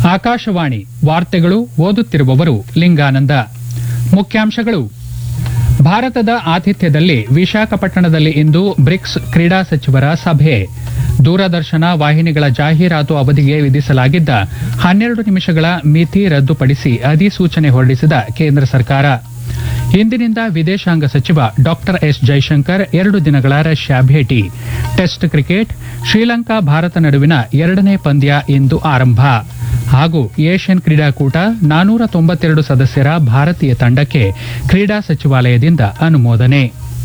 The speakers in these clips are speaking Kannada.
ಆಕಾಶವಾಣಿ ವಾರ್ತೆಗಳು ಓದುತ್ತಿರುವವರು ಲಿಂಗಾನಂದ ಮುಖ್ಯಾಂಶಗಳು ಭಾರತದ ಆತಿಥ್ಯದಲ್ಲಿ ವಿಶಾಖಪಟ್ಟಣದಲ್ಲಿ ಇಂದು ಬ್ರಿಕ್ಸ್ ಕ್ರೀಡಾ ಸಚಿವರ ಸಭೆ ದೂರದರ್ಶನ ವಾಹಿನಿಗಳ ಜಾಹೀರಾತು ಅವಧಿಗೆ ವಿಧಿಸಲಾಗಿದ್ದ ಹನ್ನೆರಡು ನಿಮಿಷಗಳ ಮಿತಿ ರದ್ದುಪಡಿಸಿ ಅಧಿಸೂಚನೆ ಹೊರಡಿಸಿದ ಕೇಂದ್ರ ಸರ್ಕಾರ ಇಂದಿನಿಂದ ವಿದೇಶಾಂಗ ಸಚಿವ ಡಾಕ್ಟರ್ ಎಸ್ ಜೈಶಂಕರ್ ಎರಡು ದಿನಗಳ ರಷ್ಯಾ ಭೇಟಿ ಟೆಸ್ಟ್ ಕ್ರಿಕೆಟ್ ಶ್ರೀಲಂಕಾ ಭಾರತ ನಡುವಿನ ಎರಡನೇ ಪಂದ್ಯ ಇಂದು ಆರಂಭ ಹಾಗೂ ಏಷ್ಯನ್ ಕ್ರೀಡಾಕೂಟ ನಾನೂರ ತೊಂಬತ್ತೆರಡು ಸದಸ್ಯರ ಭಾರತೀಯ ತಂಡಕ್ಕೆ ಕ್ರೀಡಾ ಸಚಿವಾಲಯದಿಂದ ಅನುಮೋದನೆ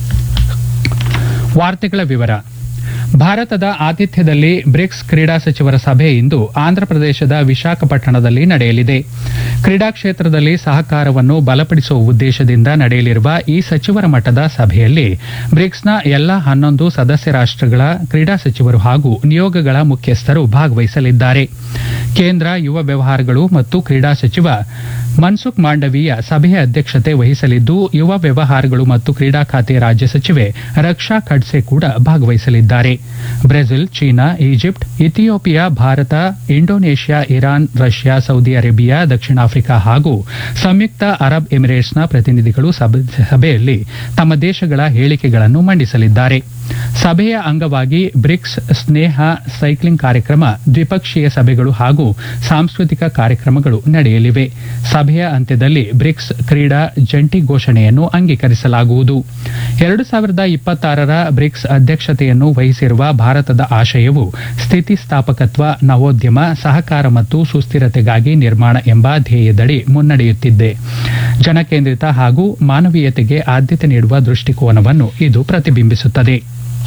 ವಾರ್ತೆಗಳ ವಿವರ ಭಾರತದ ಆತಿಥ್ಯದಲ್ಲಿ ಬ್ರಿಕ್ಸ್ ಕ್ರೀಡಾ ಸಚಿವರ ಸಭೆ ಇಂದು ಆಂಧ್ರಪ್ರದೇಶದ ವಿಶಾಖಪಟ್ಟಣದಲ್ಲಿ ನಡೆಯಲಿದೆ ಕ್ರೀಡಾ ಕ್ಷೇತ್ರದಲ್ಲಿ ಸಹಕಾರವನ್ನು ಬಲಪಡಿಸುವ ಉದ್ದೇಶದಿಂದ ನಡೆಯಲಿರುವ ಈ ಸಚಿವರ ಮಟ್ಟದ ಸಭೆಯಲ್ಲಿ ಬ್ರಿಕ್ಸ್ನ ಎಲ್ಲಾ ಹನ್ನೊಂದು ಸದಸ್ಯ ರಾಷ್ಟ್ರಗಳ ಕ್ರೀಡಾ ಸಚಿವರು ಹಾಗೂ ನಿಯೋಗಗಳ ಮುಖ್ಯಸ್ಥರು ಭಾಗವಹಿಸಲಿದ್ದಾರೆ ಕೇಂದ್ರ ಯುವ ವ್ಯವಹಾರಗಳು ಮತ್ತು ಕ್ರೀಡಾ ಸಚಿವ ಮನ್ಸುಖ್ ಮಾಂಡವೀಯ ಸಭೆಯ ಅಧ್ಯಕ್ಷತೆ ವಹಿಸಲಿದ್ದು ಯುವ ವ್ಯವಹಾರಗಳು ಮತ್ತು ಕ್ರೀಡಾ ಖಾತೆ ರಾಜ್ಯ ಸಚಿವೆ ರಕ್ಷಾ ಖಡ್ಸೆ ಕೂಡ ಭಾಗವಹಿಸಲಿದ್ದಾರೆ Brazil China Egypt Ethiopia Bharat Indonesia Iran Russia Saudi Arabia ದಕ್ಷಿಣ ಆಫ್ರಿಕಾ ಹಾಗೂ ಸಂಯುಕ್ತ ಅರಬ್ ಎಮಿರೇಟ್ಸ್ನ ಪ್ರತಿನಿಧಿಗಳು ಸಭೆ- ಸಭೆಯಲ್ಲಿ ತಮ್ಮ ದೇಶಗಳ ಹೇಳಿಕೆಗಳನ್ನು ಮಂಡಿಸಲಿದ್ದಾರೆ ಸಭೆಯ ಅಂಗವಾಗಿ ಬ್ರಿಕ್ಸ್ ಸ್ನೇಹ ಸೈಕ್ಲಿಂಗ್ ಕಾರ್ಯಕ್ರಮ ದ್ವಿಪಕ್ಷೀಯ ಸಭೆಗಳು ಹಾಗೂ ಸಾಂಸ್ಕೃತಿಕ ಕಾರ್ಯಕ್ರಮಗಳು ನಡೆಯಲಿವೆ ಸಭೆಯ ಅಂತ್ಯದಲ್ಲಿ ಬ್ರಿಕ್ಸ್ ಕ್ರೀಡಾ ಜಂಟಿ ಘೋಷಣೆಯನ್ನು ಅಂಗೀಕರಿಸಲಾಗುವುದು ಎರಡು ಸಾವಿರದ ಇಪ್ಪತ್ತಾರರ ಬ್ರಿಕ್ಸ್ ಅಧ್ಯಕ್ಷತೆಯನ್ನು ವಹಿಸಿರುವ ಭಾರತದ ಆಶಯವು ಸ್ಥಿತಿಸ್ಥಾಪಕತ್ವ ನವೋದ್ಯಮ ಸಹಕಾರ ಮತ್ತು ಸುಸ್ಥಿರತೆಗಾಗಿ ನಿರ್ಮಾಣ ಎಂಬ ಧ್ಯೇಯದಡಿ ಮುನ್ನಡೆಯುತ್ತಿದೆ ಜನಕೇಂದ್ರಿತ ಹಾಗೂ ಮಾನವೀಯತೆಗೆ ಆದ್ಯತೆ ನೀಡುವ ದೃಷ್ಟಿಕೋನವನ್ನು ಇದು ಪ್ರತಿಬಿಂಬಿಸುತ್ತದೆ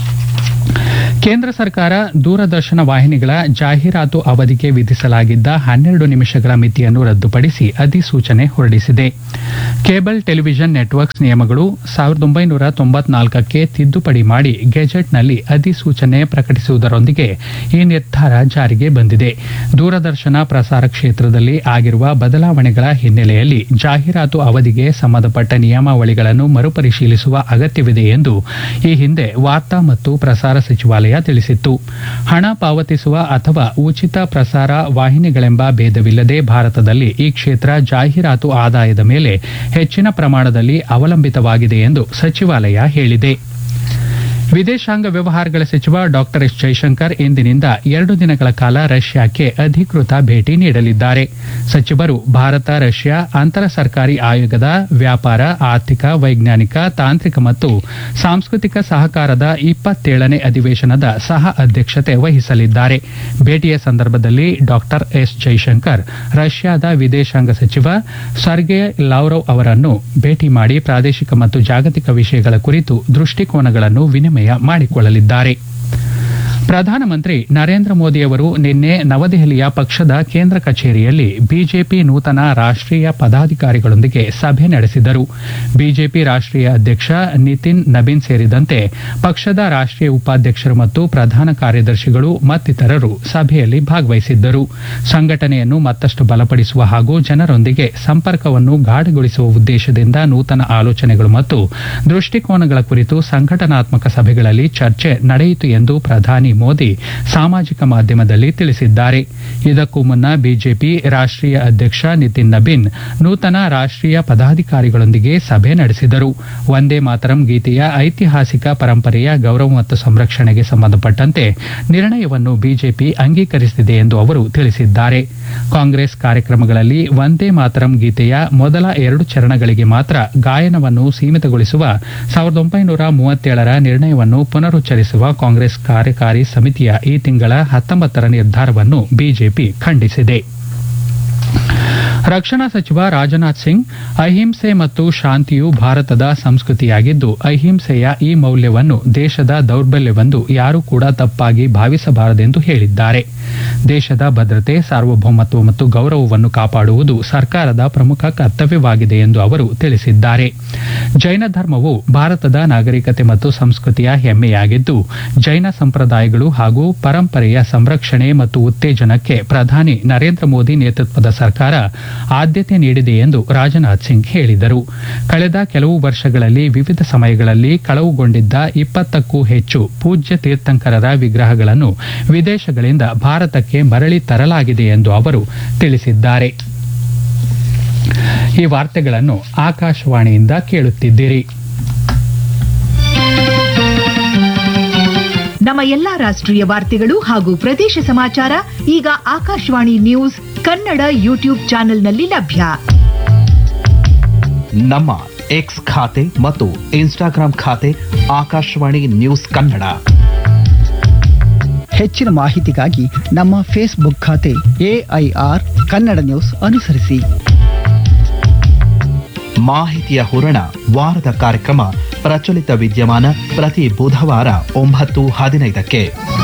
ಕೇಂದ್ರ ಸರ್ಕಾರ ದೂರದರ್ಶನ ವಾಹಿನಿಗಳ ಜಾಹೀರಾತು ಅವಧಿಗೆ ವಿಧಿಸಲಾಗಿದ್ದ ಹನ್ನೆರಡು ನಿಮಿಷಗಳ ಮಿತಿಯನ್ನು ರದ್ದುಪಡಿಸಿ ಅಧಿಸೂಚನೆ ಹೊರಡಿಸಿದೆ ಕೇಬಲ್ ಟೆಲಿವಿಷನ್ ನೆಟ್ವರ್ಕ್ಸ್ ನಿಯಮಗಳು ಸಾವಿರದ ಒಂಬೈನೂರ ತೊಂಬತ್ನಾಲ್ಕಕ್ಕೆ ತಿದ್ದುಪಡಿ ಮಾಡಿ ಗೆಜೆಟ್ನಲ್ಲಿ ಅಧಿಸೂಚನೆ ಪ್ರಕಟಿಸುವುದರೊಂದಿಗೆ ಈ ನಿರ್ಧಾರ ಜಾರಿಗೆ ಬಂದಿದೆ ದೂರದರ್ಶನ ಪ್ರಸಾರ ಕ್ಷೇತ್ರದಲ್ಲಿ ಆಗಿರುವ ಬದಲಾವಣೆಗಳ ಹಿನ್ನೆಲೆಯಲ್ಲಿ ಜಾಹೀರಾತು ಅವಧಿಗೆ ಸಂಬಂಧಪಟ್ಟ ನಿಯಮಾವಳಿಗಳನ್ನು ಮರುಪರಿಶೀಲಿಸುವ ಅಗತ್ಯವಿದೆ ಎಂದು ಈ ಹಿಂದೆ ವಾರ್ತಾ ಮತ್ತು ಪ್ರಸಾರ ಸಚಿವಾಲಯ ತಿಳಿಸಿತ್ತು ಹಣ ಪಾವತಿಸುವ ಅಥವಾ ಉಚಿತ ಪ್ರಸಾರ ವಾಹಿನಿಗಳೆಂಬ ಭೇದವಿಲ್ಲದೆ ಭಾರತದಲ್ಲಿ ಈ ಕ್ಷೇತ್ರ ಜಾಹೀರಾತು ಆದಾಯದ ಮೇಲೆ ಹೆಚ್ಚಿನ ಪ್ರಮಾಣದಲ್ಲಿ ಅವಲಂಬಿತವಾಗಿದೆ ಎಂದು ಸಚಿವಾಲಯ ಹೇಳಿದೆ ವಿದೇಶಾಂಗ ವ್ಯವಹಾರಗಳ ಸಚಿವ ಡಾಕ್ಟರ್ ಎಸ್ ಜೈಶಂಕರ್ ಇಂದಿನಿಂದ ಎರಡು ದಿನಗಳ ಕಾಲ ರಷ್ಯಾಕ್ಕೆ ಅಧಿಕೃತ ಭೇಟಿ ನೀಡಲಿದ್ದಾರೆ ಸಚಿವರು ಭಾರತ ರಷ್ಯಾ ಅಂತರ ಸರ್ಕಾರಿ ಆಯೋಗದ ವ್ಯಾಪಾರ ಆರ್ಥಿಕ ವೈಜ್ಞಾನಿಕ ತಾಂತ್ರಿಕ ಮತ್ತು ಸಾಂಸ್ಕೃತಿಕ ಸಹಕಾರದ ಇಪ್ಪತ್ತೇಳನೇ ಅಧಿವೇಶನದ ಸಹ ಅಧ್ಯಕ್ಷತೆ ವಹಿಸಲಿದ್ದಾರೆ ಭೇಟಿಯ ಸಂದರ್ಭದಲ್ಲಿ ಡಾಕ್ಟರ್ ಎಸ್ ಜೈಶಂಕರ್ ರಷ್ಯಾದ ವಿದೇಶಾಂಗ ಸಚಿವ ಸರ್ಗೆ ಲಾವ್ರವ್ ಅವರನ್ನು ಭೇಟಿ ಮಾಡಿ ಪ್ರಾದೇಶಿಕ ಮತ್ತು ಜಾಗತಿಕ ವಿಷಯಗಳ ಕುರಿತು ದೃಷ್ಟಿಕೋನಗಳನ್ನು ವಿನಿಮಯ ಮಾಡಿಕೊಳ್ಳಲಿದ್ದಾರೆ ಪ್ರಧಾನಮಂತ್ರಿ ನರೇಂದ್ರ ಮೋದಿಯವರು ನಿನ್ನೆ ನವದೆಹಲಿಯ ಪಕ್ಷದ ಕೇಂದ್ರ ಕಚೇರಿಯಲ್ಲಿ ಬಿಜೆಪಿ ನೂತನ ರಾಷ್ಟ್ರೀಯ ಪದಾಧಿಕಾರಿಗಳೊಂದಿಗೆ ಸಭೆ ನಡೆಸಿದರು ಬಿಜೆಪಿ ರಾಷ್ಟ್ರೀಯ ಅಧ್ಯಕ್ಷ ನಿತಿನ್ ನಬೀನ್ ಸೇರಿದಂತೆ ಪಕ್ಷದ ರಾಷ್ಟ್ರೀಯ ಉಪಾಧ್ಯಕ್ಷರು ಮತ್ತು ಪ್ರಧಾನ ಕಾರ್ಯದರ್ಶಿಗಳು ಮತ್ತಿತರರು ಸಭೆಯಲ್ಲಿ ಭಾಗವಹಿಸಿದ್ದರು ಸಂಘಟನೆಯನ್ನು ಮತ್ತಷ್ಟು ಬಲಪಡಿಸುವ ಹಾಗೂ ಜನರೊಂದಿಗೆ ಸಂಪರ್ಕವನ್ನು ಗಾಢಗೊಳಿಸುವ ಉದ್ದೇಶದಿಂದ ನೂತನ ಆಲೋಚನೆಗಳು ಮತ್ತು ದೃಷ್ಟಿಕೋನಗಳ ಕುರಿತು ಸಂಘಟನಾತ್ಮಕ ಸಭೆಗಳಲ್ಲಿ ಚರ್ಚೆ ನಡೆಯಿತು ಎಂದು ಪ್ರಧಾನಿ ಮೋದಿ ಸಾಮಾಜಿಕ ಮಾಧ್ಯಮದಲ್ಲಿ ತಿಳಿಸಿದ್ದಾರೆ ಇದಕ್ಕೂ ಮುನ್ನ ಬಿಜೆಪಿ ರಾಷ್ಟ್ರೀಯ ಅಧ್ಯಕ್ಷ ನಿತಿನ್ ನಬೀನ್ ನೂತನ ರಾಷ್ಟ್ರೀಯ ಪದಾಧಿಕಾರಿಗಳೊಂದಿಗೆ ಸಭೆ ನಡೆಸಿದರು ವಂದೇ ಮಾತರಂ ಗೀತೆಯ ಐತಿಹಾಸಿಕ ಪರಂಪರೆಯ ಗೌರವ ಮತ್ತು ಸಂರಕ್ಷಣೆಗೆ ಸಂಬಂಧಪಟ್ಟಂತೆ ನಿರ್ಣಯವನ್ನು ಬಿಜೆಪಿ ಅಂಗೀಕರಿಸಿದೆ ಎಂದು ಅವರು ತಿಳಿಸಿದ್ದಾರೆ ಕಾಂಗ್ರೆಸ್ ಕಾರ್ಯಕ್ರಮಗಳಲ್ಲಿ ವಂದೇ ಮಾತರಂ ಗೀತೆಯ ಮೊದಲ ಎರಡು ಚರಣಗಳಿಗೆ ಮಾತ್ರ ಗಾಯನವನ್ನು ಸೀಮಿತಗೊಳಿಸುವ ಸಾವಿರದ ಒಂಬೈನೂರ ಮೂವತ್ತೇಳರ ನಿರ್ಣಯವನ್ನು ಪುನರುಚ್ಚರಿಸುವ ಕಾಂಗ್ರೆಸ್ ಕಾರ್ಯಕಾರಿ ಸಮಿತಿಯ ಈ ತಿಂಗಳ ಹತ್ತೊಂಬತ್ತರ ನಿರ್ಧಾರವನ್ನು ಬಿಜೆಪಿ ಖಂಡಿಸಿದೆ ರಕ್ಷಣಾ ಸಚಿವ ರಾಜನಾಥ್ ಸಿಂಗ್ ಅಹಿಂಸೆ ಮತ್ತು ಶಾಂತಿಯು ಭಾರತದ ಸಂಸ್ಕೃತಿಯಾಗಿದ್ದು ಅಹಿಂಸೆಯ ಈ ಮೌಲ್ಯವನ್ನು ದೇಶದ ದೌರ್ಬಲ್ಯವೆಂದು ಯಾರೂ ಕೂಡ ತಪ್ಪಾಗಿ ಭಾವಿಸಬಾರದೆಂದು ಹೇಳಿದ್ದಾರೆ ದೇಶದ ಭದ್ರತೆ ಸಾರ್ವಭೌಮತ್ವ ಮತ್ತು ಗೌರವವನ್ನು ಕಾಪಾಡುವುದು ಸರ್ಕಾರದ ಪ್ರಮುಖ ಕರ್ತವ್ಯವಾಗಿದೆ ಎಂದು ಅವರು ತಿಳಿಸಿದ್ದಾರೆ ಜೈನ ಧರ್ಮವು ಭಾರತದ ನಾಗರಿಕತೆ ಮತ್ತು ಸಂಸ್ಕೃತಿಯ ಹೆಮ್ಮೆಯಾಗಿದ್ದು ಜೈನ ಸಂಪ್ರದಾಯಗಳು ಹಾಗೂ ಪರಂಪರೆಯ ಸಂರಕ್ಷಣೆ ಮತ್ತು ಉತ್ತೇಜನಕ್ಕೆ ಪ್ರಧಾನಿ ನರೇಂದ್ರ ಮೋದಿ ನೇತೃತ್ವದ ಸರ್ಕಾರ ಆದ್ಯತೆ ನೀಡಿದೆ ಎಂದು ರಾಜನಾಥ್ ಸಿಂಗ್ ಹೇಳಿದರು ಕಳೆದ ಕೆಲವು ವರ್ಷಗಳಲ್ಲಿ ವಿವಿಧ ಸಮಯಗಳಲ್ಲಿ ಕಳವುಗೊಂಡಿದ್ದ ಇಪ್ಪತ್ತಕ್ಕೂ ಹೆಚ್ಚು ಪೂಜ್ಯ ತೀರ್ಥಂಕರರ ವಿಗ್ರಹಗಳನ್ನು ವಿದೇಶಗಳಿಂದ ಭಾರತಕ್ಕೆ ಮರಳಿ ತರಲಾಗಿದೆ ಎಂದು ಅವರು ತಿಳಿಸಿದ್ದಾರೆ ಈ ವಾರ್ತೆಗಳನ್ನು ಆಕಾಶವಾಣಿಯಿಂದ ಕೇಳುತ್ತಿದ್ದೀರಿ ನಮ್ಮ ಎಲ್ಲಾ ರಾಷ್ಟ್ರೀಯ ವಾರ್ತೆಗಳು ಹಾಗೂ ಪ್ರದೇಶ ಸಮಾಚಾರ ಈಗ ಆಕಾಶವಾಣಿ ನ್ಯೂಸ್ ಕನ್ನಡ ಯೂಟ್ಯೂಬ್ ಚಾನೆಲ್ನಲ್ಲಿ ಲಭ್ಯ ನಮ್ಮ ಎಕ್ಸ್ ಖಾತೆ ಮತ್ತು ಇನ್ಸ್ಟಾಗ್ರಾಂ ಖಾತೆ ಆಕಾಶವಾಣಿ ನ್ಯೂಸ್ ಕನ್ನಡ ಹೆಚ್ಚಿನ ಮಾಹಿತಿಗಾಗಿ ನಮ್ಮ ಫೇಸ್ಬುಕ್ ಖಾತೆ ಎಐಆರ್ ಕನ್ನಡ ನ್ಯೂಸ್ ಅನುಸರಿಸಿ ಮಾಹಿತಿಯ ಹೂರಣ ವಾರದ ಕಾರ್ಯಕ್ರಮ ಪ್ರಚಲಿತ ವಿದ್ಯಮಾನ ಪ್ರತಿ ಬುಧವಾರ ಒಂಬತ್ತು ಹದಿನೈದಕ್ಕೆ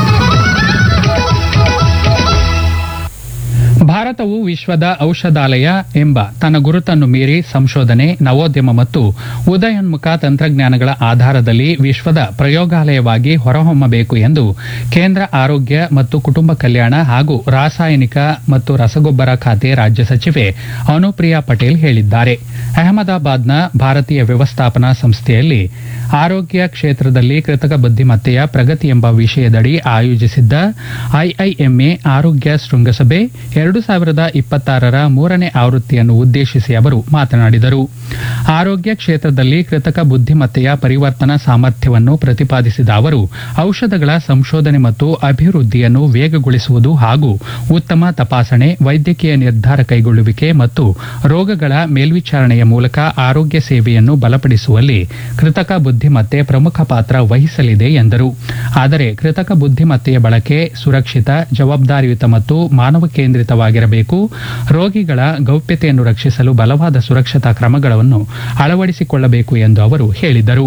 ಭಾರತವು ವಿಶ್ವದ ಔಷಧಾಲಯ ಎಂಬ ತನ್ನ ಗುರುತನ್ನು ಮೀರಿ ಸಂಶೋಧನೆ ನವೋದ್ಯಮ ಮತ್ತು ಉದಯೋನ್ಮುಖ ತಂತ್ರಜ್ಞಾನಗಳ ಆಧಾರದಲ್ಲಿ ವಿಶ್ವದ ಪ್ರಯೋಗಾಲಯವಾಗಿ ಹೊರಹೊಮ್ಮಬೇಕು ಎಂದು ಕೇಂದ್ರ ಆರೋಗ್ಯ ಮತ್ತು ಕುಟುಂಬ ಕಲ್ಯಾಣ ಹಾಗೂ ರಾಸಾಯನಿಕ ಮತ್ತು ರಸಗೊಬ್ಬರ ಖಾತೆ ರಾಜ್ಯ ಸಚಿವೆ ಅನುಪ್ರಿಯಾ ಪಟೇಲ್ ಹೇಳಿದ್ದಾರೆ ಅಹಮದಾಬಾದ್ನ ಭಾರತೀಯ ವ್ಯವಸ್ಥಾಪನಾ ಸಂಸ್ಥೆಯಲ್ಲಿ ಆರೋಗ್ಯ ಕ್ಷೇತ್ರದಲ್ಲಿ ಕೃತಕ ಬುದ್ಧಿಮತ್ತೆಯ ಪ್ರಗತಿ ಎಂಬ ವಿಷಯದಡಿ ಆಯೋಜಿಸಿದ್ದ ಐಐಎಂಎ ಆರೋಗ್ಯ ಶೃಂಗಸಭೆ ಎರಡು ಸಾವಿರದ ಇಪ್ಪತ್ತಾರರ ಮೂರನೇ ಆವೃತ್ತಿಯನ್ನು ಉದ್ದೇಶಿಸಿ ಅವರು ಮಾತನಾಡಿದರು ಆರೋಗ್ಯ ಕ್ಷೇತ್ರದಲ್ಲಿ ಕೃತಕ ಬುದ್ಧಿಮತ್ತೆಯ ಪರಿವರ್ತನಾ ಸಾಮರ್ಥ್ಯವನ್ನು ಪ್ರತಿಪಾದಿಸಿದ ಅವರು ಔಷಧಗಳ ಸಂಶೋಧನೆ ಮತ್ತು ಅಭಿವೃದ್ಧಿಯನ್ನು ವೇಗಗೊಳಿಸುವುದು ಹಾಗೂ ಉತ್ತಮ ತಪಾಸಣೆ ವೈದ್ಯಕೀಯ ನಿರ್ಧಾರ ಕೈಗೊಳ್ಳುವಿಕೆ ಮತ್ತು ರೋಗಗಳ ಮೇಲ್ವಿಚಾರಣೆಯ ಮೂಲಕ ಆರೋಗ್ಯ ಸೇವೆಯನ್ನು ಬಲಪಡಿಸುವಲ್ಲಿ ಕೃತಕ ಬುದ್ಧಿಮತ್ತೆ ಪ್ರಮುಖ ಪಾತ್ರ ವಹಿಸಲಿದೆ ಎಂದರು ಆದರೆ ಕೃತಕ ಬುದ್ಧಿಮತ್ತೆಯ ಬಳಕೆ ಸುರಕ್ಷಿತ ಜವಾಬ್ದಾರಿಯುತ ಮತ್ತು ಮಾನವ ಕೇಂದ್ರಿತವಾಗಿರಬೇಕು ರೋಗಿಗಳ ಗೌಪ್ಯತೆಯನ್ನು ರಕ್ಷಿಸಲು ಬಲವಾದ ಸುರಕ್ಷತಾ ಕ್ರಮಗಳನ್ನು ಅಳವಡಿಸಿಕೊಳ್ಳಬೇಕು ಎಂದು ಅವರು ಹೇಳಿದರು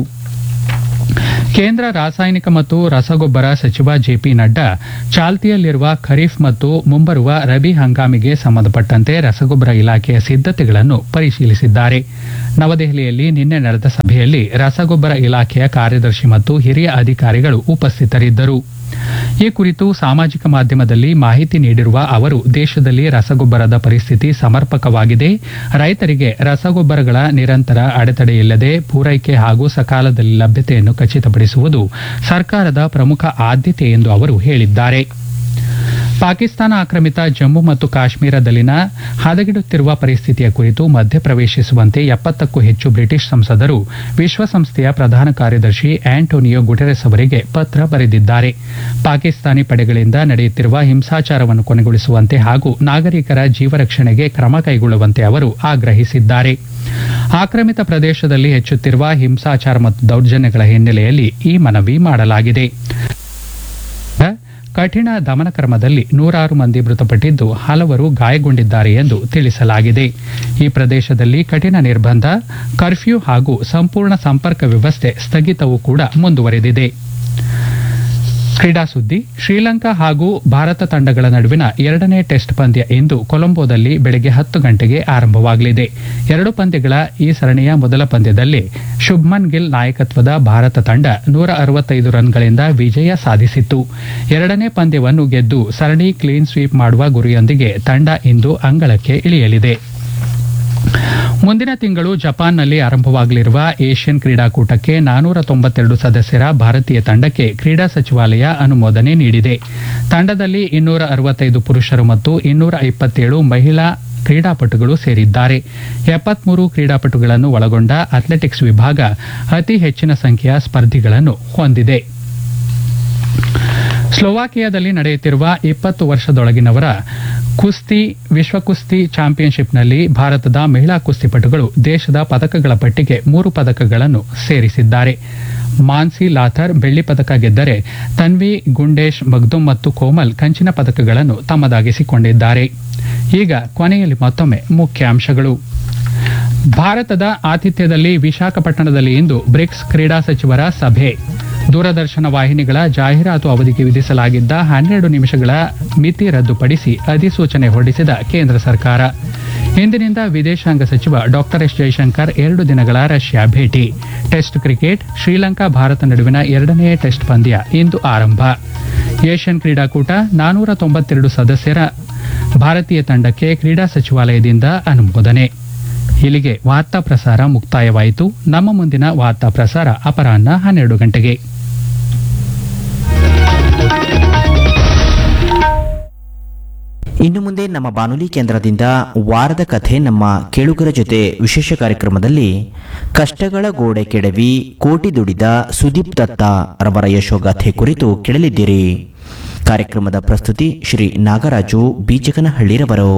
ಕೇಂದ್ರ ರಾಸಾಯನಿಕ ಮತ್ತು ರಸಗೊಬ್ಬರ ಸಚಿವ ಜೆಪಿ ನಡ್ಡಾ ಚಾಲ್ತಿಯಲ್ಲಿರುವ ಖರೀಫ್ ಮತ್ತು ಮುಂಬರುವ ರಬಿ ಹಂಗಾಮಿಗೆ ಸಂಬಂಧಪಟ್ಟಂತೆ ರಸಗೊಬ್ಬರ ಇಲಾಖೆಯ ಸಿದ್ಧತೆಗಳನ್ನು ಪರಿಶೀಲಿಸಿದ್ದಾರೆ ನವದೆಹಲಿಯಲ್ಲಿ ನಿನ್ನೆ ನಡೆದ ಸಭೆಯಲ್ಲಿ ರಸಗೊಬ್ಬರ ಇಲಾಖೆಯ ಕಾರ್ಯದರ್ಶಿ ಮತ್ತು ಹಿರಿಯ ಅಧಿಕಾರಿಗಳು ಉಪಸ್ಥಿತರಿದ್ದರು ಈ ಕುರಿತು ಸಾಮಾಜಿಕ ಮಾಧ್ಯಮದಲ್ಲಿ ಮಾಹಿತಿ ನೀಡಿರುವ ಅವರು ದೇಶದಲ್ಲಿ ರಸಗೊಬ್ಬರದ ಪರಿಸ್ಥಿತಿ ಸಮರ್ಪಕವಾಗಿದೆ ರೈತರಿಗೆ ರಸಗೊಬ್ಬರಗಳ ನಿರಂತರ ಅಡೆತಡೆಯಿಲ್ಲದೆ ಪೂರೈಕೆ ಹಾಗೂ ಸಕಾಲದಲ್ಲಿ ಲಭ್ಯತೆಯನ್ನು ಖಚಿತಪಡಿಸುವುದು ಸರ್ಕಾರದ ಪ್ರಮುಖ ಆದ್ಯತೆ ಎಂದು ಅವರು ಹೇಳಿದ್ದಾರೆ ಪಾಕಿಸ್ತಾನ ಆಕ್ರಮಿತ ಜಮ್ಮು ಮತ್ತು ಕಾಶ್ಮೀರದಲ್ಲಿನ ಹದಗೆಡುತ್ತಿರುವ ಪರಿಸ್ಥಿತಿಯ ಕುರಿತು ಮಧ್ಯಪ್ರವೇಶಿಸುವಂತೆ ಎಪ್ಪತ್ತಕ್ಕೂ ಹೆಚ್ಚು ಬ್ರಿಟಿಷ್ ಸಂಸದರು ವಿಶ್ವಸಂಸ್ಥೆಯ ಪ್ರಧಾನ ಕಾರ್ಯದರ್ಶಿ ಆಂಟೋನಿಯೋ ಗುಟೆರೆಸ್ ಅವರಿಗೆ ಪತ್ರ ಬರೆದಿದ್ದಾರೆ ಪಾಕಿಸ್ತಾನಿ ಪಡೆಗಳಿಂದ ನಡೆಯುತ್ತಿರುವ ಹಿಂಸಾಚಾರವನ್ನು ಕೊನೆಗೊಳಿಸುವಂತೆ ಹಾಗೂ ನಾಗರಿಕರ ಜೀವರಕ್ಷಣೆಗೆ ಕ್ರಮ ಕೈಗೊಳ್ಳುವಂತೆ ಅವರು ಆಗ್ರಹಿಸಿದ್ದಾರೆ ಆಕ್ರಮಿತ ಪ್ರದೇಶದಲ್ಲಿ ಹೆಚ್ಚುತ್ತಿರುವ ಹಿಂಸಾಚಾರ ಮತ್ತು ದೌರ್ಜನ್ಯಗಳ ಹಿನ್ನೆಲೆಯಲ್ಲಿ ಈ ಮನವಿ ಮಾಡಲಾಗಿದೆ ಕಠಿಣ ದಮನ ಕ್ರಮದಲ್ಲಿ ನೂರಾರು ಮಂದಿ ಮೃತಪಟ್ಟಿದ್ದು ಹಲವರು ಗಾಯಗೊಂಡಿದ್ದಾರೆ ಎಂದು ತಿಳಿಸಲಾಗಿದೆ ಈ ಪ್ರದೇಶದಲ್ಲಿ ಕಠಿಣ ನಿರ್ಬಂಧ ಕರ್ಫ್ಯೂ ಹಾಗೂ ಸಂಪೂರ್ಣ ಸಂಪರ್ಕ ವ್ಯವಸ್ಥೆ ಸ್ಥಗಿತವೂ ಕೂಡ ಮುಂದುವರೆದಿದೆ ಕ್ರೀಡಾ ಸುದ್ದಿ ಶ್ರೀಲಂಕಾ ಹಾಗೂ ಭಾರತ ತಂಡಗಳ ನಡುವಿನ ಎರಡನೇ ಟೆಸ್ಟ್ ಪಂದ್ಯ ಇಂದು ಕೊಲಂಬೋದಲ್ಲಿ ಬೆಳಗ್ಗೆ ಹತ್ತು ಗಂಟೆಗೆ ಆರಂಭವಾಗಲಿದೆ ಎರಡು ಪಂದ್ಯಗಳ ಈ ಸರಣಿಯ ಮೊದಲ ಪಂದ್ಯದಲ್ಲಿ ಶುಭ್ಮನ್ ಗಿಲ್ ನಾಯಕತ್ವದ ಭಾರತ ತಂಡ ನೂರ ಅರವತ್ತೈದು ರನ್ಗಳಿಂದ ವಿಜಯ ಸಾಧಿಸಿತ್ತು ಎರಡನೇ ಪಂದ್ಯವನ್ನು ಗೆದ್ದು ಸರಣಿ ಕ್ಲೀನ್ ಸ್ವೀಪ್ ಮಾಡುವ ಗುರಿಯೊಂದಿಗೆ ತಂಡ ಇಂದು ಅಂಗಳಕ್ಕೆ ಇಳಿಯಲಿದೆ ಮುಂದಿನ ತಿಂಗಳು ಜಪಾನ್ನಲ್ಲಿ ಆರಂಭವಾಗಲಿರುವ ಏಷ್ಯನ್ ಕ್ರೀಡಾಕೂಟಕ್ಕೆ ನಾನೂರ ತೊಂಬತ್ತೆರಡು ಸದಸ್ಯರ ಭಾರತೀಯ ತಂಡಕ್ಕೆ ಕ್ರೀಡಾ ಸಚಿವಾಲಯ ಅನುಮೋದನೆ ನೀಡಿದೆ ತಂಡದಲ್ಲಿ ಇನ್ನೂರ ಅರವತ್ತೈದು ಪುರುಷರು ಮತ್ತು ಇನ್ನೂರ ಇಪ್ಪತ್ತೇಳು ಮಹಿಳಾ ಕ್ರೀಡಾಪಟುಗಳು ಸೇರಿದ್ದಾರೆ ಎಪ್ಪತ್ಮೂರು ಕ್ರೀಡಾಪಟುಗಳನ್ನು ಒಳಗೊಂಡ ಅಥ್ಲೆಟಿಕ್ಸ್ ವಿಭಾಗ ಅತಿ ಹೆಚ್ಚಿನ ಸಂಖ್ಯೆಯ ಸ್ಪರ್ಧಿಗಳನ್ನು ಹೊಂದಿದೆ ಸ್ಲೋವಾಕಿಯಾದಲ್ಲಿ ನಡೆಯುತ್ತಿರುವ ಇಪ್ಪತ್ತು ವರ್ಷದೊಳಗಿನವರ ಕುಸ್ತಿ ವಿಶ್ವ ಕುಸ್ತಿ ಚಾಂಪಿಯನ್ಶಿಪ್ನಲ್ಲಿ ಭಾರತದ ಮಹಿಳಾ ಕುಸ್ತಿಪಟುಗಳು ದೇಶದ ಪದಕಗಳ ಪಟ್ಟಿಗೆ ಮೂರು ಪದಕಗಳನ್ನು ಸೇರಿಸಿದ್ದಾರೆ ಮಾನ್ಸಿ ಲಾಥರ್ ಬೆಳ್ಳಿ ಪದಕ ಗೆದ್ದರೆ ತನ್ವಿ ಗುಂಡೇಶ್ ಮಗ್ದುಮ್ ಮತ್ತು ಕೋಮಲ್ ಕಂಚಿನ ಪದಕಗಳನ್ನು ತಮ್ಮದಾಗಿಸಿಕೊಂಡಿದ್ದಾರೆ ಈಗ ಕೊನೆಯಲ್ಲಿ ಮತ್ತೊಮ್ಮೆ ಮುಖ್ಯಾಂಶಗಳು ಭಾರತದ ಆತಿಥ್ಯದಲ್ಲಿ ವಿಶಾಖಪಟ್ಟಣದಲ್ಲಿ ಇಂದು ಬ್ರಿಕ್ಸ್ ಕ್ರೀಡಾ ಸಚಿವರ ಸಭೆ ದೂರದರ್ಶನ ವಾಹಿನಿಗಳ ಜಾಹೀರಾತು ಅವಧಿಗೆ ವಿಧಿಸಲಾಗಿದ್ದ ಹನ್ನೆರಡು ನಿಮಿಷಗಳ ಮಿತಿ ರದ್ದುಪಡಿಸಿ ಅಧಿಸೂಚನೆ ಹೊರಡಿಸಿದ ಕೇಂದ್ರ ಸರ್ಕಾರ ಇಂದಿನಿಂದ ವಿದೇಶಾಂಗ ಸಚಿವ ಡಾಕ್ಟರ್ ಎಸ್ ಜೈಶಂಕರ್ ಎರಡು ದಿನಗಳ ರಷ್ಯಾ ಭೇಟಿ ಟೆಸ್ಟ್ ಕ್ರಿಕೆಟ್ ಶ್ರೀಲಂಕಾ ಭಾರತ ನಡುವಿನ ಎರಡನೇ ಟೆಸ್ಟ್ ಪಂದ್ಯ ಇಂದು ಆರಂಭ ಏಷ್ಯನ್ ಕ್ರೀಡಾಕೂಟ ನಾನೂರ ತೊಂಬತ್ತೆರಡು ಸದಸ್ಯರ ಭಾರತೀಯ ತಂಡಕ್ಕೆ ಕ್ರೀಡಾ ಸಚಿವಾಲಯದಿಂದ ಅನುಮೋದನೆ ಇಲ್ಲಿಗೆ ವಾರ್ತಾ ಪ್ರಸಾರ ಮುಕ್ತಾಯವಾಯಿತು ನಮ್ಮ ಮುಂದಿನ ವಾರ್ತಾ ಪ್ರಸಾರ ಅಪರಾಹ್ನ ಹನ್ನೆರಡು ಗಂಟೆಗೆ ಇನ್ನು ಮುಂದೆ ನಮ್ಮ ಬಾನುಲಿ ಕೇಂದ್ರದಿಂದ ವಾರದ ಕಥೆ ನಮ್ಮ ಕೇಳುಗರ ಜೊತೆ ವಿಶೇಷ ಕಾರ್ಯಕ್ರಮದಲ್ಲಿ ಕಷ್ಟಗಳ ಗೋಡೆ ಕೆಡವಿ ಕೋಟಿ ದುಡಿದ ಸುದೀಪ್ ದತ್ತ ರವರ ಯಶೋಗಾಥೆ ಕುರಿತು ಕೇಳಲಿದ್ದೀರಿ ಕಾರ್ಯಕ್ರಮದ ಪ್ರಸ್ತುತಿ ಶ್ರೀ ನಾಗರಾಜು ಬೀಜಕನಹಳ್ಳಿರವರು